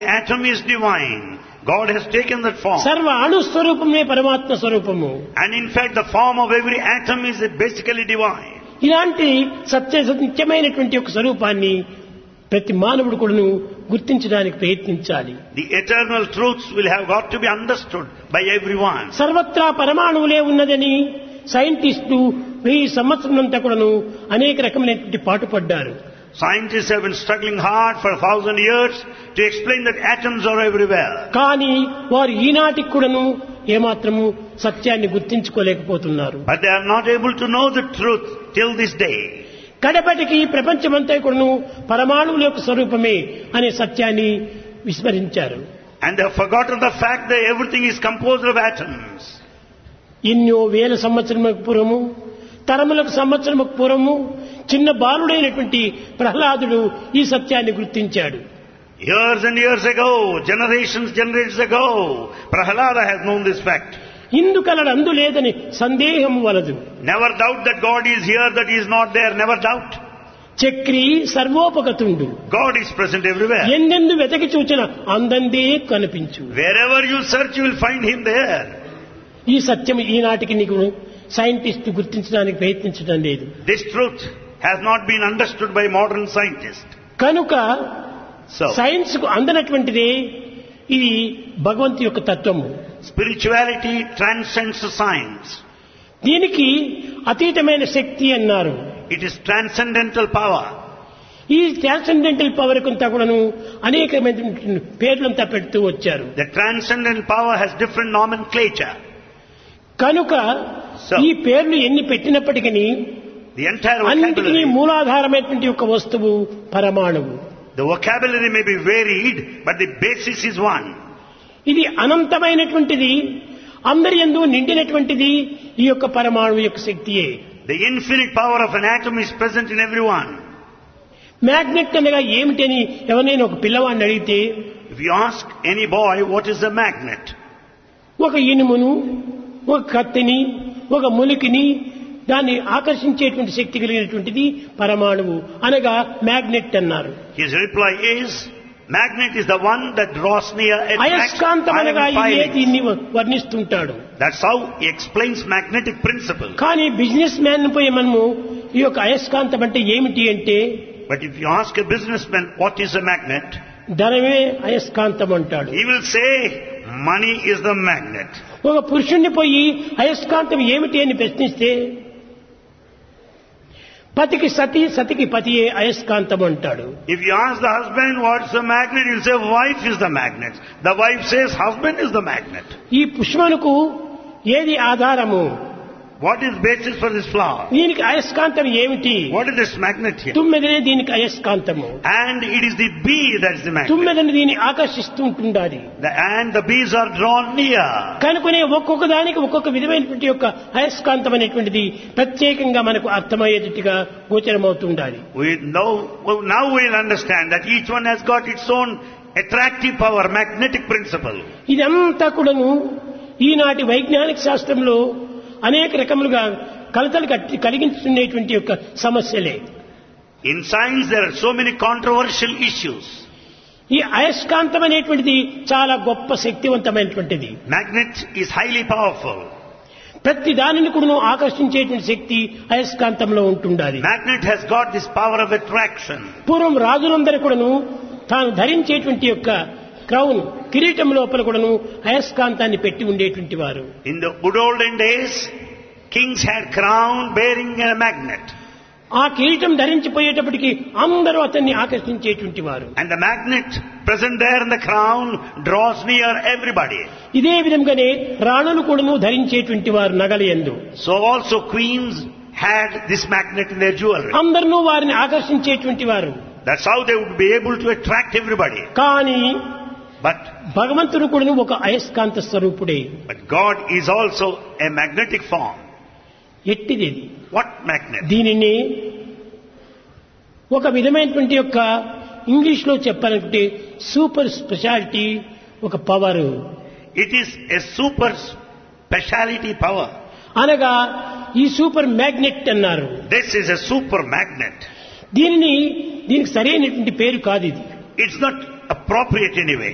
Atom is divine. God has taken that form. సర్వ అణు స్వరూపమే పరమాత్మ స్వరూపము And in fact, the form of every atom is basically divine. ఇలాంటి సత్య నిత్యమైనటువంటి ఒక స్వరూపాన్ని ప్రతి మానవుడు కూడాను గుర్తించడానికి ప్రయత్నించాలి The eternal truths will have got to be understood by everyone. సర్వత్రా పరమాణువులే ఉన్నదని సైంటిస్టులు వెయ్యి సంవత్సరం అంతా కూడాను అనేక రకమైనటువంటి పాటుపడ్డారు Scientists have been struggling hard for a thousand years to explain that atoms are everywhere. కానీ వారు ఈనాటికి కూడాను ఏమాత్రము సత్యాన్ని గుర్తించుకోలేకపోతున్నారు But they are not able to know the truth till this day. కడపటికి ప్రపంచమంతా కూడాను పరమాణువుల యొక్క స్వరూపమే అనే సత్యాన్ని విస్మరించారు And they have forgotten the fact that everything is composed of atoms. ఎన్నో వేల సంవత్సరములకు పూర్వము తరములకు సంవత్సరముకు పూర్వము చిన్న బాలుడైనటువంటి ప్రహ్లాదుడు ఈ సత్యాన్ని గుర్తించాడు Years and years ago, generations, generations ago, Prahalada has known this fact. ఇందుకలడు అందు లేదని సందేహము వలదు Never doubt that God is here, that He is not there. Never doubt. Chakri సర్వోపగతుండు God is present everywhere. ఎందెందు వెతకి చూచిన అందందే కనిపించు Wherever you search, you will find Him there. ఈ సత్యం ఈనాటికి నీకు scientist గుర్తించడానికి ప్రయత్నించడం లేదు This truth has not been understood by modern scientists. కనుక So, science కు అందనటువంటిదే ఇది భగవంతు యొక్క తత్వము spirituality transcends science. దీనికి అతీతమైన శక్తి అన్నారు It is transcendental power. ఈ ట్రాన్సెండెంటల్ పవర్ కొంతా కూడాను అనేకమైన పేర్లంతా పెడుతూ వచ్చారు The transcendent power has different nomenclature. కనుక So- ఈ పేర్లు ఎన్ని పెట్టినప్పటికీ The entire అన్నిటికీ vocabulary, మూలాధారమైనటువంటి ఒక వస్తువు పరమాణువు the vocabulary may be varied, but the basis is one. ఇది అనంతమైనటువంటిది అందరి ఎందు నిండినటువంటిది ఈ యొక్క పరమాణువు యొక్క శక్తియే The infinite power of an atom is present in everyone. Magnet అనగా ఏమిటని ఎవరైనా ఒక పిల్లవాడిని అడిగితే If you ask any boy what is a magnet, ఒక ఇనుమును ఒక కత్తిని ఒక ములికిని దాన్ని ఆకర్షించేటువంటి శక్తి కలిగినటువంటిది పరమాణువు అనగా మ్యాగ్నెట్ అన్నారు his reply is, magnet is the one that draws near attracts అయస్కాంతం iron అనగా ఇదే filings. దీన్ని వర్ణిస్తుంటాడు That's how he explains magnetic principle. కానీ బిజినెస్ మ్యాన్ పోయి మనము ఈ యొక్క అయస్కాంతం అంటే ఏమిటి అంటే But if you ask a businessman what is a magnet, ధనమే అయస్కాంతం అంటాడు he will say money is the magnet. ఒక పురుషుణ్ణి పోయి అయస్కాంతం ఏమిటి అని ప్రశ్నిస్తే పతికి సతి సతికి పతియే అయస్కాంతం అంటాడు If you ask the husband what's the magnet, he'll say wife is the magnet. The wife says husband is the magnet. ఈ పుష్పమునకు ఏది ఆధారము What is basis for this flower? దీనికి అయస్కాంతం ఏమిటి What is this magnet here? తుమ్మెదనే దీనికి అయస్కాంతము And it is the bee that is the magnet. తుమ్మెదని దీన్ని ఆకర్షిస్తూ ఉంటుండాలి The- and the bees are drawn near. కనుకనే ఒక్కొక్క దానికి ఒక్కొక్క విధమైనటువంటి యొక్క అయస్కాంతం అనేటువంటిది ప్రత్యేకంగా మనకు అర్థమయ్యేటట్టుగా గోచరమవుతుండాలి We know, well, now we'll understand that each one has got its own attractive power, magnetic principle. ఇదంతా కూడాను ఈనాటి వైజ్ఞానిక శాస్త్రంలో అనేక రకములుగా కలతలు కట్టి కలిగించుకునేటువంటి యొక్క సమస్యలే In science, there are so many controversial issues. ఈ అయస్కాంతం అనేటువంటిది చాలా గొప్ప శక్తివంతమైనటువంటిది Magnet is highly powerful. ప్రతి దానిని కూడాను ఆకర్షించేటువంటి శక్తి అయస్కాంతంలో ఉంటుండాలి Magnet has got this power of attraction. పూర్వం రాజులందరూ కూడాను తాను ధరించేటువంటి యొక్క క్రౌన్ కిరీటం లోపల కూడాను అయస్కాంతాన్ని పెట్టి ఉండేటువంటి వారు In the good olden days, kings had crown bearing a magnet. ఆ కిరీటం ధరించిపోయేటప్పటికి అందరూ అతన్ని ఆకర్షించేటువంటి వారు And the magnet present there in the crown draws near everybody. ఇదే విధంగానే రాణులు కూడాను ధరించేటువంటి వారు నగలయందు So also queens had this magnet in their jewelry. అందరినూ వారిని ఆకర్షించేటువంటి వారు That's how they would be able to attract everybody. కానీ But, భగవంతుడు కూడాను ఒక అయస్కాంత స్వరూపుడే but God is also a magnetic form. ఎట్టిది ఇది What magnet? దీనిని ఒక విధమైనటువంటి యొక్క ఇంగ్లీష్ లో చెప్పాలంటే సూపర్ స్పెషాలిటీ ఒక power It is a super speciality power. అనగా ఈ సూపర్ మ్యాగ్నెట్ అన్నారు This is a super magnet. దీనిని దీనికి సరైనటువంటి పేరు కాదు ఇది It's not appropriate anyway.